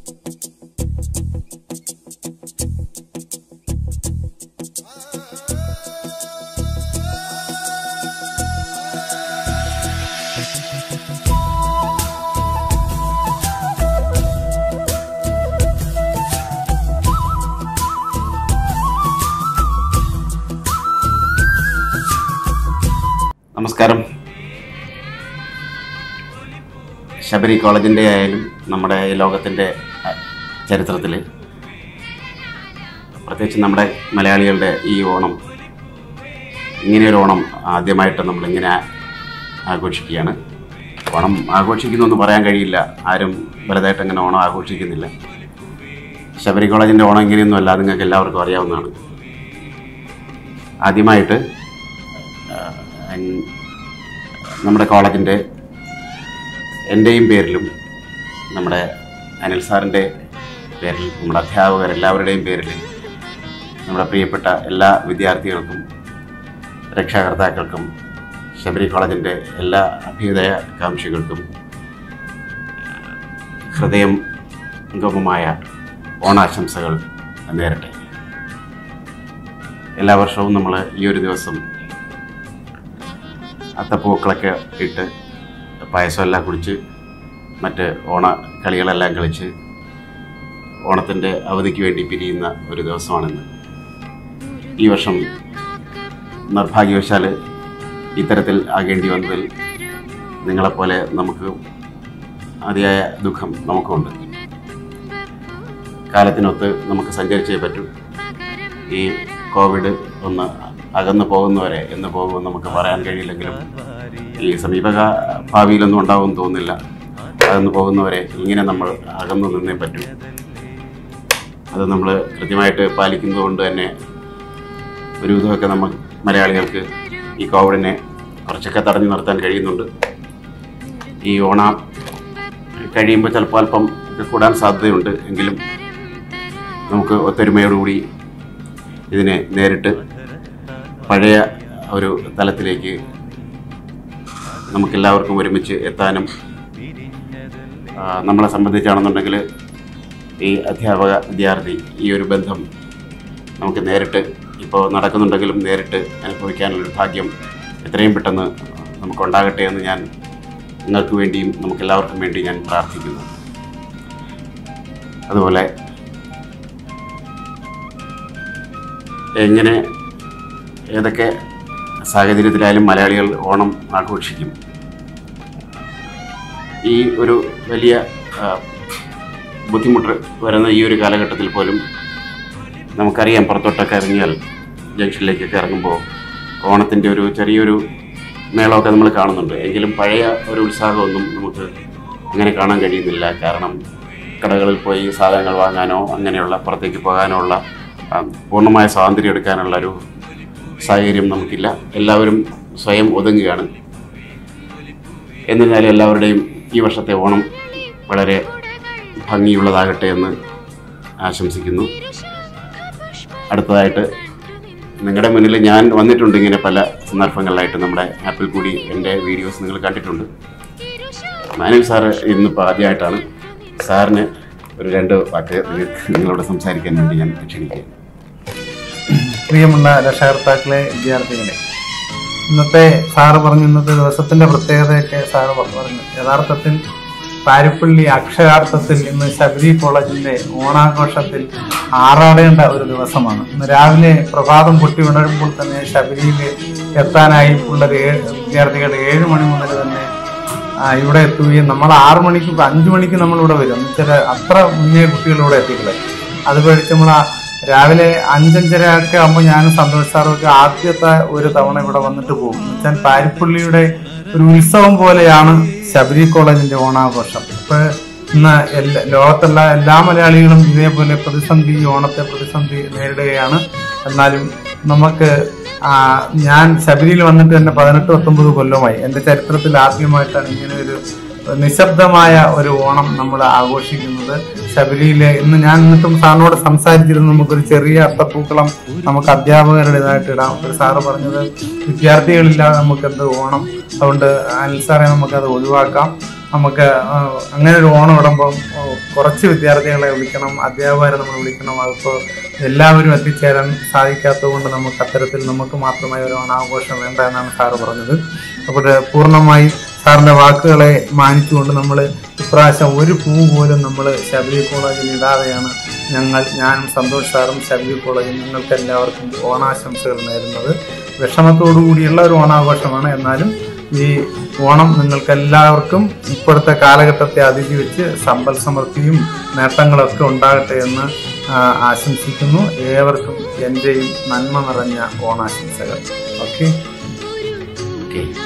നമസ്കാരം ശബരി കോളേജിൻ്റെ ആയാലും നമ്മുടെ ഈ ലോകത്തിൻ്റെ ചരിത്രത്തിൽ പ്രത്യേകിച്ച് നമ്മുടെ മലയാളികളുടെ ഈ ഓണം ഇങ്ങനെയൊരു ഓണം ആദ്യമായിട്ട് നമ്മളിങ്ങനെ ആഘോഷിക്കുകയാണ് ഓണം ആഘോഷിക്കുന്നു എന്ന് പറയാൻ കഴിയില്ല ആരും വലുതായിട്ട് അങ്ങനെ ഓണം ആഘോഷിക്കുന്നില്ല ശബരി കോളേജിൻ്റെ ഓണം ഇങ്ങനെയൊന്നും അല്ല നിങ്ങൾക്ക് എല്ലാവർക്കും അറിയാവുന്നതാണ് ആദ്യമായിട്ട് അൻ- നമ്മുടെ കോളേജിൻ്റെ എൻ്റെയും പേരിലും നമ്മുടെ അനിൽ സാറിൻ്റെ പേരിൽ നമ്മുടെ അധ്യാപകർ എല്ലാവരുടെയും പേരിൽ നമ്മുടെ പ്രിയപ്പെട്ട എല്ലാ വിദ്യാർത്ഥികൾക്കും രക്ഷാകർത്താക്കൾക്കും ശബരി കോളേജിൻ്റെ എല്ലാ അഭ്യുദയ കാംക്ഷികൾക്കും ഹൃദയം ഗമമായ ഓണാശംസകൾ നേരട്ടെ എല്ലാ വർഷവും നമ്മൾ ഈ ഒരു ദിവസം അത്തപ്പൂക്കളൊക്കെ ഇട്ട് പായസമെല്ലാം കുടിച്ച് മറ്റ് ഓണ കളികളെല്ലാം കളിച്ച് ഓണത്തിൻ്റെ അവധിക്ക് വേണ്ടി പിരിയുന്ന ഒരു ദിവസമാണിന്ന് ഈ വർഷം നിർഭാഗ്യവശാൽ ഇത്തരത്തിൽ ആകേണ്ടി വന്നതിൽ നിങ്ങളെപ്പോലെ നമുക്ക് അതിയായ ദുഃഖം നമുക്കുണ്ട് കാലത്തിനൊത്ത് നമുക്ക് സഞ്ചരിച്ചേ പറ്റൂ ഈ കോവിഡ് ഒന്ന് അകന്നു പോകുന്നവരെ എന്ന് പോകുമെന്ന് നമുക്ക് പറയാൻ കഴിയില്ലെങ്കിലും ഈ സമീപ ഭാവിയിലൊന്നും ഉണ്ടാവുമെന്ന് തോന്നുന്നില്ല അകന്നു പോകുന്നവരെ ഇങ്ങനെ നമ്മൾ അകന്നു നിന്നേ പറ്റൂ അത് നമ്മൾ കൃത്യമായിട്ട് പാലിക്കുന്നതുകൊണ്ട് തന്നെ ഒരു വിധമൊക്കെ നമ്മൾ മലയാളികൾക്ക് ഈ കോവിഡിനെ കുറച്ചൊക്കെ തടഞ്ഞു നിർത്താൻ കഴിയുന്നുണ്ട് ഈ ഓണ കഴിയുമ്പോൾ ചിലപ്പോൾ അല്പം ഒക്കെ കൂടാൻ സാധ്യതയുണ്ട് എങ്കിലും നമുക്ക് ഒത്തൊരുമയോടുകൂടി ഇതിനെ നേരിട്ട് പഴയ ഒരു തലത്തിലേക്ക് നമുക്കെല്ലാവർക്കും ഒരുമിച്ച് എത്താനും ആ, നമ്മളെ സംബന്ധിച്ചാണെന്നുണ്ടെങ്കിൽ ഈ അധ്യാപക വിദ്യാർത്ഥി ഈ ഒരു ബന്ധം നമുക്ക് നേരിട്ട് ഇപ്പോൾ നടക്കുന്നുണ്ടെങ്കിലും നേരിട്ട് അനുഭവിക്കാനുള്ളൊരു ഭാഗ്യം എത്രയും പെട്ടെന്ന് നമുക്കുണ്ടാകട്ടെ എന്ന് ഞാൻ നിങ്ങൾക്ക് വേണ്ടിയും നമുക്കെല്ലാവർക്കും വേണ്ടി ഞാൻ പ്രാർത്ഥിക്കുന്നു അതുപോലെ എങ്ങനെ ഏതൊക്കെ സാഹചര്യത്തിലായാലും മലയാളികൾ ഓണം ആഘോഷിക്കും ഈ ഒരു വലിയ ആ, ബുദ്ധിമുട്ട് വരുന്ന ഈ ഒരു കാലഘട്ടത്തിൽ പോലും നമുക്കറിയാം പുറത്തോട്ടൊക്കെ ഇറങ്ങിയാൽ ജംഗ്ഷനിലേക്കൊക്കെ ഇറങ്ങുമ്പോൾ ഓണത്തിൻ്റെ ഒരു ചെറിയൊരു മേളമൊക്കെ നമ്മൾ കാണുന്നുണ്ട് എങ്കിലും പഴയ ഒരു ഉത്സാഹമൊന്നും നമുക്ക് അങ്ങനെ കാണാൻ കഴിയുന്നില്ല കാരണം കടകളിൽ പോയി സാധനങ്ങൾ വാങ്ങാനോ അങ്ങനെയുള്ള പുറത്തേക്ക് പോകാനോ ഉള്ള ആ, പൂർണ്ണമായ സ്വാതന്ത്ര്യം എടുക്കാനുള്ള ഒരു സാഹചര്യം നമുക്കില്ല എല്ലാവരും സ്വയം ഒതുങ്ങുകയാണ് എന്നിരുന്നാലും എല്ലാവരുടെയും ഈ വർഷത്തെ ഓണം വളരെ ഭംഗിയുള്ളതാകട്ടെ എന്ന് ആശംസിക്കുന്നു അടുത്തതായിട്ട് നിങ്ങളുടെ മുന്നിൽ ഞാൻ വന്നിട്ടുണ്ട് ഇങ്ങനെ പല സന്ദർഭങ്ങളിലായിട്ട് നമ്മുടെ ആപ്പിൽ കൂടി എൻ്റെ വീഡിയോസ് നിങ്ങൾ കണ്ടിട്ടുണ്ട് മാനുവൽ സാറ് ഇന്നിപ്പോൾ ആദ്യമായിട്ടാണ് സാറിന് ഒരു രണ്ട് വാക്ക് നിങ്ങൾക്ക് നിങ്ങളോട് സംസാരിക്കാൻ വേണ്ടി ഞാൻ ക്ഷണിക്കുകയാണ് പ്രിയമുള്ള രക്ഷകർത്താക്കളെ വിദ്യാർത്ഥികളെ ഇന്നത്തെ സാറ് പറഞ്ഞു ഇന്നത്തെ ദിവസത്തിന്റെ പ്രത്യേകതയൊക്കെ സാറ് പറഞ്ഞു യഥാർത്ഥത്തിൽ പാരിപ്പള്ളി അക്ഷരാർത്ഥത്തിൽ ഇന്ന് ശബരി കോളേജിന്റെ ഓണാഘോഷത്തിൽ ആറാടേണ്ട ഒരു ദിവസമാണ് ഇന്ന് രാവിലെ പ്രഭാതം പൊട്ടി ഉണരുമ്പോൾ തന്നെ ശബരിയിൽ എത്താനായി പിള്ളേർ ഏഴ് വിദ്യാർത്ഥികൾ ഏഴ് മണി മുതൽ തന്നെ ആ, ഇവിടെ എത്തുകയും നമ്മൾ ആറു മണിക്ക് ഇപ്പൊ അഞ്ചു മണിക്ക് നമ്മൾ ഇവിടെ വരും എന്നുവെച്ചാൽ അത്ര മുന്നേ കുട്ടികൾ ഇവിടെ എത്തിക്കളെ അത് പേടിച്ച് നമ്മൾ ആ രാവിലെ അഞ്ചഞ്ചര ഒക്കെ ആകുമ്പോൾ ഞാനും സന്തോഷ് സാറും ഒക്കെ ആദ്യത്തെ ഒരു തവണ ഇവിടെ വന്നിട്ട് പോകും എന്നുവെച്ചാൽ പാരിപ്പള്ളിയുടെ ഒരു ഉത്സവം പോലെയാണ് ശബരി കോളേജിന്റെ ഓണാഘോഷം ഇപ്പൊ ഇന്ന് എല്ലാ ലോകത്തുള്ള എല്ലാ മലയാളികളും ഇതേപോലെ പ്രതിസന്ധി ഓണത്തെ പ്രതിസന്ധി നേരിടുകയാണ് എന്നാലും നമുക്ക് ആ, ഞാൻ ശബരിയിൽ വന്നിട്ട് തന്നെ പതിനെട്ട് പത്തൊമ്പത് കൊല്ലമായി എന്റെ ചരിത്രത്തിൽ ആദ്യമായിട്ടാണ് ഇങ്ങനെ ഒരു നിശബ്ദമായ ഒരു ഓണം നമ്മൾ ആഘോഷിക്കുന്നത് ശബരിയിലെ ഇന്ന് ഞാൻ എന്നിട്ടും സാറിനോട് സംസാരിച്ചിരുന്നു നമുക്കൊരു ചെറിയ അത്തപ്പൂക്കളം നമുക്ക് അധ്യാപകരുടേതായിട്ട് ഇടാം ഒരു സാറ് പറഞ്ഞത് വിദ്യാർത്ഥികളില്ലാതെ നമുക്ക് എന്ത് ഓണം അതുകൊണ്ട് അനിൽ സാറെ നമുക്കത് ഒഴിവാക്കാം നമുക്ക് ആ, അങ്ങനെ ഒരു ഓണം ഇടുമ്പം ഓ, കുറച്ച് വിദ്യാർത്ഥികളെ വിളിക്കണം അധ്യാപകരെ നമ്മൾ വിളിക്കണം അതിപ്പോൾ എല്ലാവരും എത്തിച്ചേരാൻ സാധിക്കാത്തത് കൊണ്ട് നമുക്ക് അത്തരത്തിൽ നമുക്ക് മാത്രമായി ഒരു ഓണാഘോഷം വേണ്ട എന്നാണ് സാറ് പറഞ്ഞത് അപ്പോൾ പൂർണ്ണമായി സാറിൻ്റെ വാക്കുകളെ മാനിച്ചുകൊണ്ട് നമ്മൾ ഇപ്രാവശ്യം ഒരു പൂ പോലും നമ്മൾ ശബരി കോളേജിൽ ഇടാതെയാണ് ഞങ്ങൾ ഞാനും സന്തോഷ് സാറും ശബരി കോളേജിൽ നിങ്ങൾക്ക് എല്ലാവർക്കും ഓണാശംസകൾ നേരുന്നത് വിഷമത്തോടു കൂടിയുള്ള ഒരു ഓണാഘോഷമാണ് എന്നാലും ഈ ഓണം നിങ്ങൾക്ക് എല്ലാവർക്കും ഇപ്പോഴത്തെ കാലഘട്ടത്തെ അതിജീവിച്ച് സമ്പൽ സമൃദ്ധിയും നേട്ടങ്ങളൊക്കെ ഉണ്ടാകട്ടെ എന്ന് ആ, ആശംസിക്കുന്നു ഏവർക്കും എൻ്റെയും നന്മ നിറഞ്ഞ ഓണാശംസകൾ ഓക്കെ ഓക്കെ